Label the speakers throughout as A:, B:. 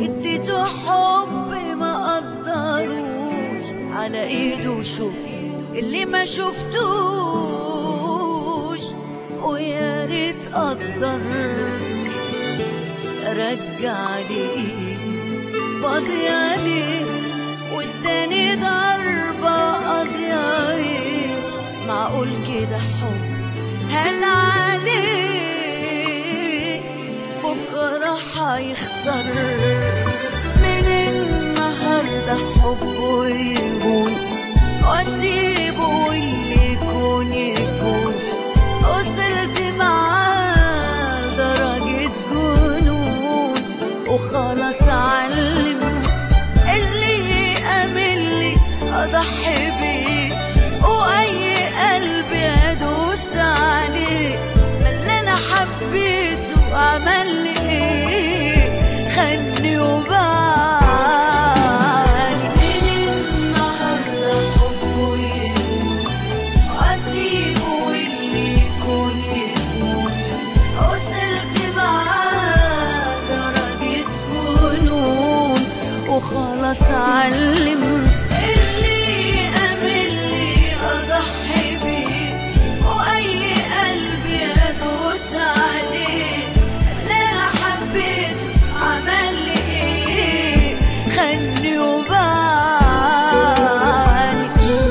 A: اديته حب ما قدروش على ايده شفت اللي ما شفتوش ويا ريت قدر رجع لي ايدي فاضية ليه واداني ضربة قاضية ايه معقول كده حب هان عليه بكرة هيخسر من النهاردة حبه يهون واسيبه واللي يكون يكون وصلت معاه درجة جنون وخلاص علم اللي يأمن لي أضحي بيه وأي قلب أدوس عليه ما اللي أنا حبيته عمل لي إيه خدني وبعني من النهارده حبه يهون وأسيبه واللي يكون يكون وصلت معاه درجة جنون وخلاص علم اللي أمل لي أضحي بيه وأي قلب يدوس عليه اللي أنا حبيته عمل لي إيه خدني وبعني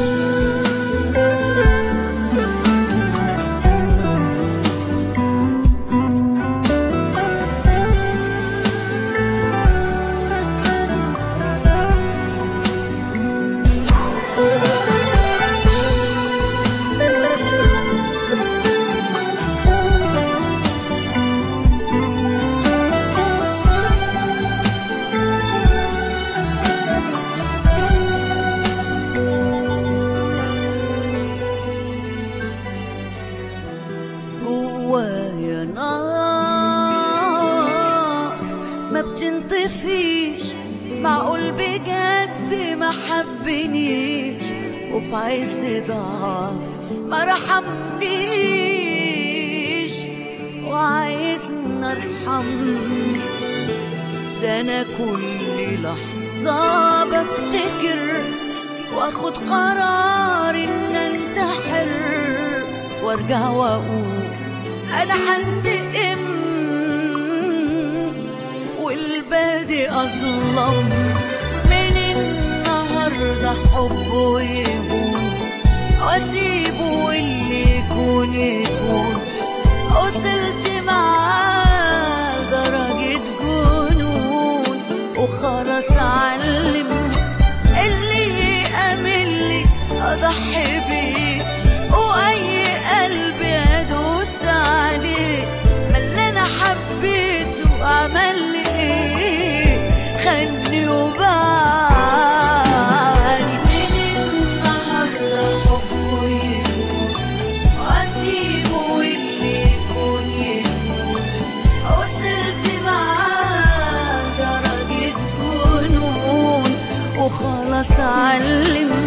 A: جوايا نار ما بتنطفيش معقول بجد ما حبنيش وفي عز ضعف ما رحمنيش وعايزني ارحم ده انا كل لحظة بفتكر واخد قرار ان انتحر وارجع واقول انا هنتقم والبادي اظلم من النهارده حبه يهون واسيبه واللي يكون يكون وصلت معاه درجة جنون وخلاص علم اللي يأمن لي أضحي بيه وأي قلب يدوس عليه ما اللي أنا حبيته عمل لي إيه خدني وبعني من النهارده حبه يهون وأسيبه واللي يكون يكون وصلت معاه درجة جنون وخلاص علم